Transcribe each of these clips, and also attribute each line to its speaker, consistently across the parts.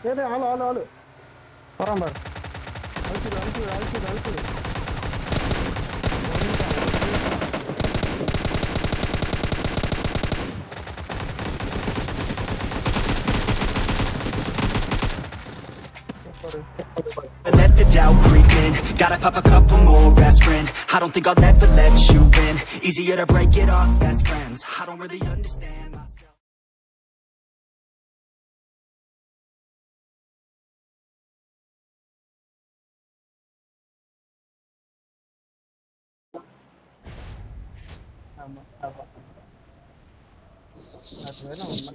Speaker 1: ஏதே ஆளு ஆளு ஆளு
Speaker 2: போறான் பாரு
Speaker 1: அழுத்துது அழுத்துது அழுத்துது அழுத்துது
Speaker 3: Let the doubt creep in Gotta pop a couple more aspirin I don't think I'll ever let you in Easier to break it off best friends I don't really understand myself
Speaker 2: ஆமா ஆமா அது வேணா உண்மை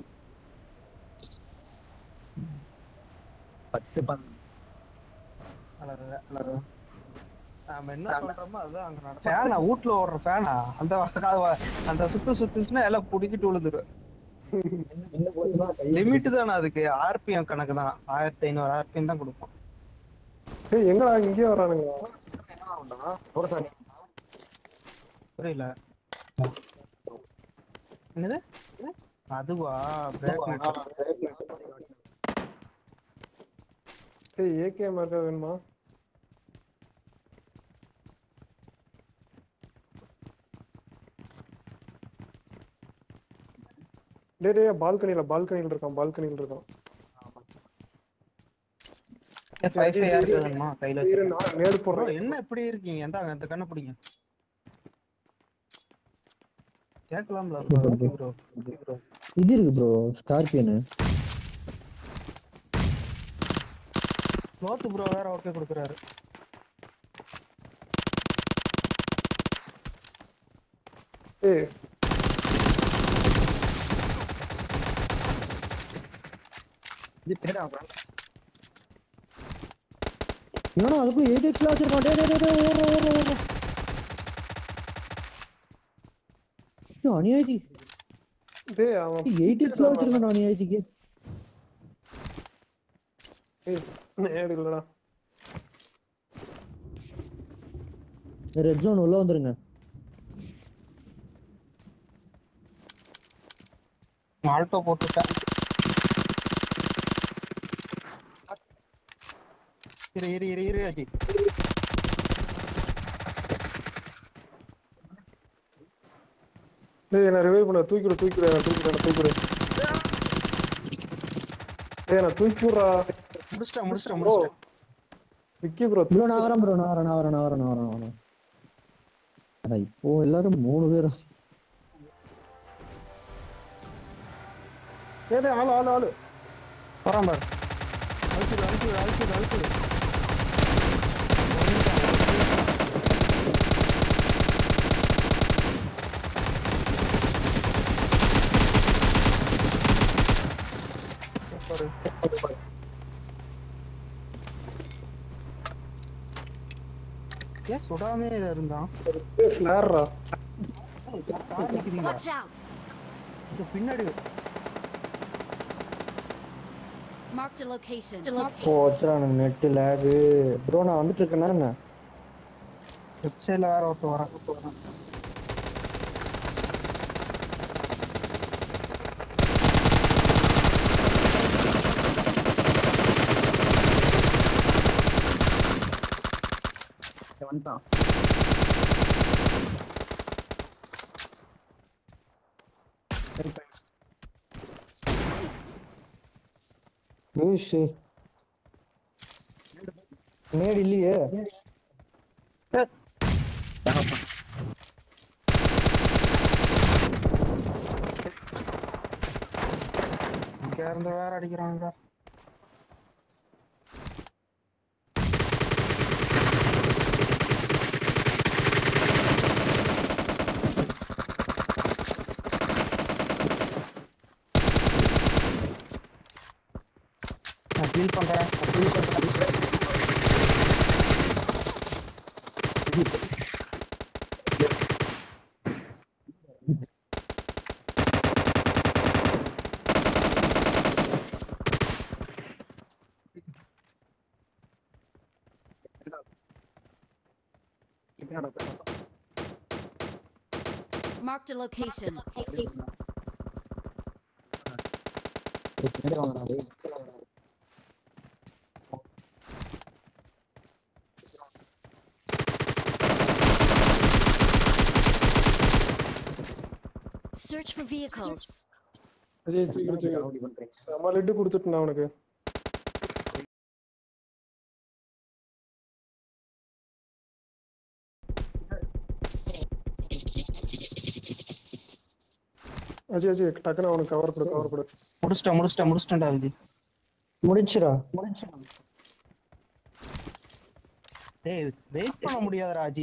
Speaker 4: பத்து பத்து
Speaker 2: அழகு அழகு நாம என்ன சொல்றோமோ அதுதான் அங்க நடக்கும் ஃபேனா வீட்ல ஓடுற ஃபேனா அந்த வ- அந்த சுத்து சுத்துச்சுன்னா எல்லாம் புடிக்கிட்டு விழுந்துரும்
Speaker 4: என்ன போதுமா
Speaker 2: லிமிட் தானே அதுக்கு ஆர்பிஎம் கணக்கு தான் ஆயிரத்தி ஐநூறு ஆர்பிஎம் தான் கொடுக்கும்
Speaker 1: ஏய் எங்கடா இங்கேயே வரானுங்க
Speaker 4: போறசாமி
Speaker 2: புரியல என்னது அதுவா பிரேக்
Speaker 1: ஏய் ஏகே மார்க்கா வேணுமா டேய் டேய் பால்கனில பால்கனில இருக்கான் பால்கனில இருக்கான்
Speaker 2: ஃபைவ் ஃபைவ் இருக்குதுமா கையில
Speaker 1: இரு,
Speaker 2: வச்சு
Speaker 1: நான் நேடு
Speaker 2: ப்ரோ
Speaker 1: போடுறேன்
Speaker 2: என்ன இப்படி இருக்கீங்க எந்தாங்க இந்த கண்ணை பிடிங்க கேட்கலாம்ல ப்ரோ ப்ரோ
Speaker 4: இது இருக்கு ப்ரோ ஸ்கார்பியனு
Speaker 2: க்ளோத் ப்ரோ வேற ஓகே கொடுக்குறாரு
Speaker 1: ஏய்
Speaker 4: இது பேடா என்னடா அதுக்கு எயிட் எக்ஸ்ல வச்சிருக்கான் டே டே டே டே ஓடுற ஓடுற ஓடுற ஐயோ, அநியாயத்தி
Speaker 1: டேய் அவன்
Speaker 4: எயிட் எக்ஸ்ல வச்சிருக்கான் அநியாயத்திக்கு
Speaker 1: ஏய் நேடு இல்லடா
Speaker 4: ரெட் ஜோன் உள்ள வந்துருங்க
Speaker 2: ஆல்டோ போட்டுட்டேன் இரு இரு இரு இரு அஜி
Speaker 1: டேய் என்ன ரிவைவ் பண்ண தூக்கிடு தூக்கிடு என்ன தூக்கிடு தூக்கிடு டேய் என்ன தூக்கிடுறா
Speaker 2: முடிச்சிட்டேன் முடிச்சிட்டேன்
Speaker 1: ப்ரோ
Speaker 2: முடிச்சிட்டேன்
Speaker 1: விக்கி ப்ரோ
Speaker 4: ப்ரோ நான் வரேன் ப்ரோ நான் வரேன் நான் வரேன் நான் வரேன் நான் வரேன் நான் வரேன் அட இப்போ எல்லாரும் மூணு பேரும்
Speaker 1: ஏய் டேய் ஆளு ஆளு ஆளு
Speaker 2: போறான் பாரு
Speaker 1: அழுத்துது அழுத்துது அழுத்துது அழுத்துது
Speaker 2: ஏன் சுடாமே இருந்தான்
Speaker 1: ஏய் ஃபிளார்ரா
Speaker 2: காமிக்கிறீங்க
Speaker 5: Watch out!
Speaker 2: இது பின்னாடி
Speaker 5: Marked a location.
Speaker 4: ஓ வச்சுறானுங்க நெட்டு லேகு ப்ரோ நான் வந்துட்டு இருக்கேன்னா என்ன
Speaker 2: லெஃப்ட் சைடுல வேற ஒருத்தர் வரான்
Speaker 4: வந்துட்டான் யூஷ் நேடு இல்லையே
Speaker 2: இங்க இருந்து வேற அடிக்கிறாங்க நான் ஃபீல் பண்றேன் ஃபீல் பண்றேன்
Speaker 5: Marked a location. for vehicles.
Speaker 1: Ajay சீக்கிரம் சீக்கிரம்
Speaker 4: அப்படி பண்றீங்க
Speaker 1: செம லெட்டு கொடுத்துட்டேன் அவனுக்கு அஜய் அஜய் டக்குன்னு அவனுக்கு கவர் கொடு கவர் கொடு
Speaker 2: முடிச்சிட்டேன் முடிச்சிட்டேன் முடிச்சிட்டேன்டா விஜய்
Speaker 4: முடிச்சிடா முடிச்சிடா
Speaker 2: டேய் வெயிட் பண்ண முடியாதுடா அஜி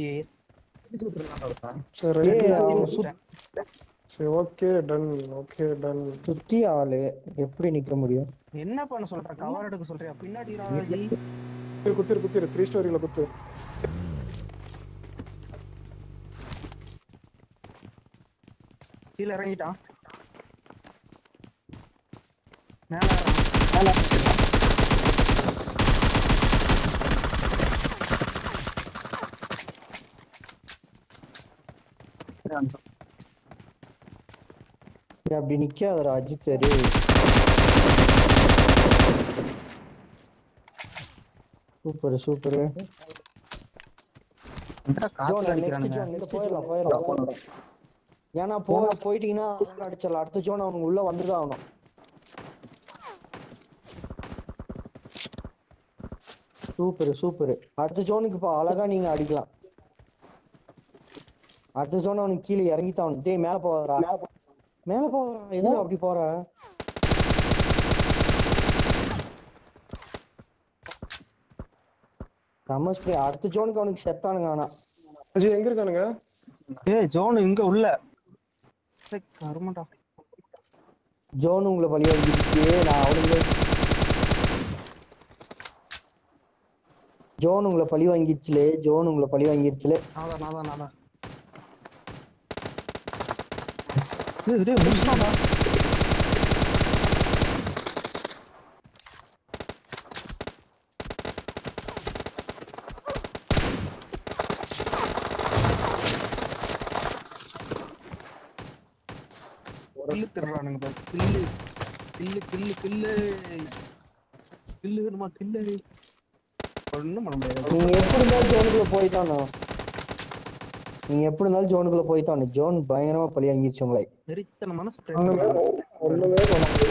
Speaker 1: சரி
Speaker 4: ஏய்,
Speaker 1: ரைட்
Speaker 4: அவன் சுத்-
Speaker 1: சரி ஓகே டன் ஓகே டன்
Speaker 4: சுத்தி ஆளு எப்படி நிக்க முடியும்
Speaker 2: என்ன பண்ண சொல்ற கவர் எடுக்க சொல்றியா பின்னாடி இராதா அஜி
Speaker 1: குத்திரு குத்திரு குத்திரு த்ரீ ஸ்டோரியில குத்து
Speaker 2: கீழ இறங்கிட்டான் மேல இறங்கு.
Speaker 4: ஏய், அப்படி நிக்காதடா அஜித் சரி சூப்பர் சூப்பர்
Speaker 2: என்னடா காத்துல
Speaker 4: ஜோன் நெக்ஸ்ட்
Speaker 2: அடிக்கிறானுங்க
Speaker 4: ஜோன் நெக்ஸ்ட் போயிடலாம் போயிடலாம் ஏன்னா போ போயிட்டீங்கன்னா அவங்க அடிச்சிடலாம் அடுத்த ஜோன் அவனுக்கு உள்ள வந்துதான் ஆகணும் சூப்பர் சூப்பர் அடுத்த ஜோனுக்கு இப்போ அழகா நீங்க அடிக்கலாம் அடுத்த ஜோன் அவனுக்கு கீழே இறங்கித்தான் ஆகணும். டேய் மேல போகாதடா மேல போகாதடா எதுக்கு அப்படி போற கம்ம ஸ்ப்ரே அடுத்த ஜோனுக்கு அவனுக்கு செத்தானுங்க ஆனா
Speaker 1: அஜய் எங்க இருக்கானுங்க
Speaker 2: ஏய் ஜோன் இங்க உள்ள டேய், கருமண்டா
Speaker 4: ஜோன் உங்களை பழி வாங்கிடுச்சு நான் அவனுங்களே ஜோன் உங்களை பழி வாங்கிடுச்சுலே ஜோன் உங்களை பழி வாங்கிடுச்சுலே
Speaker 2: நாதான் நாதான் நாதான் டேய் டேய் முடிச்சிட்டான்டா கில்லு திருறானுங்க பாரு கில்லு கில்லு கில்லு கில்லு கில்லு வருமா கில்லு ஒண்ணும் பண்ண முடியாது
Speaker 4: நீங்க எப்படி இருந்தாலும் ஜோனுக்குள்ள போய்த்தானோ நீங்க எப்படி இருந்தாலும் ஜோனுக்குள்ள போய்த்தானோ ஜோன் பயங்கரமா பழி வாங்கிடுச்சு உங்களை
Speaker 2: வெறித்தனமான ஸ்ப்ரே
Speaker 1: ஒண்ணுமே ஒண்ணுமே பண்ண முடியாது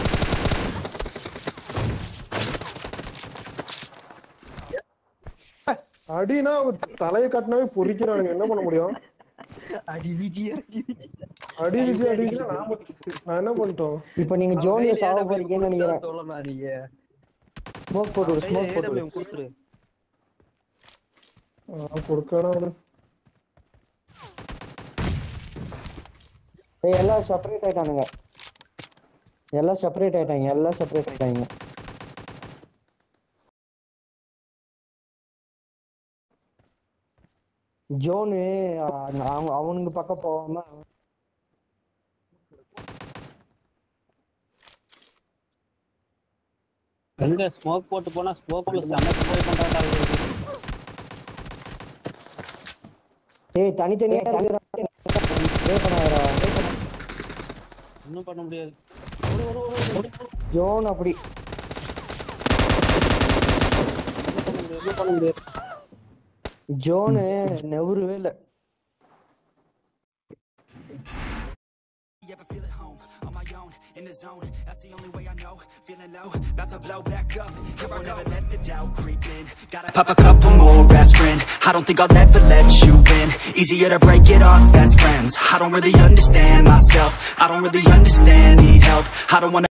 Speaker 1: அடினா அவன் தலையை கட்டினாவே பொறிக்கிறானுங்க என்ன பண்ண முடியும்
Speaker 2: அடி விஜய் அடி விஜய்
Speaker 1: அடி விஜய் அடி விஜய் நான் நான் என்ன பண்ணிட்டோம்
Speaker 4: இப்ப நீங்க ஜோன்ல சாவ போறீங்கன்னு நினைக்கிறேன்
Speaker 2: சொல்லலாம் நீங்க
Speaker 4: ஸ்மோக் போட்டு விடு ஸ்மோக் போட்டு விடு.
Speaker 2: AW கொடுத்துரு
Speaker 1: கொடுக்கணும் அவரு
Speaker 4: ஏய் எல்லாம் செப்பரேட் ஆயிட்டானுங்க எல்லாம் செப்பரேட் ஆயிட்டாங்க எல்லாம் செப்பரேட் ஆயிட்டாங்க ஜோனு அவங்க அவனுங்க பக்கம் போகாம
Speaker 6: எங்க ஸ்மோக் போட்டு போனா ஸ்மோக்ல செம ஸ்ப்ரே பண்றாடா இவரு.
Speaker 4: ஏய் தனித்தனியா ஸ்ப்ரே பண்ணாதடா
Speaker 6: ஒண்ணும் பண்ண முடியாது
Speaker 4: ஜோன் அப்படி ஜோனு நெவருவே இல்ல
Speaker 3: You ever feel at home, on my own, in the zone That's the only way I know, feeling low About to blow back up, here I never let the doubt creep in Gotta pop a couple more aspirin I don't think I'll ever let you in Easier to break it off best friends I don't really understand myself I don't really understand, need help I don't wanna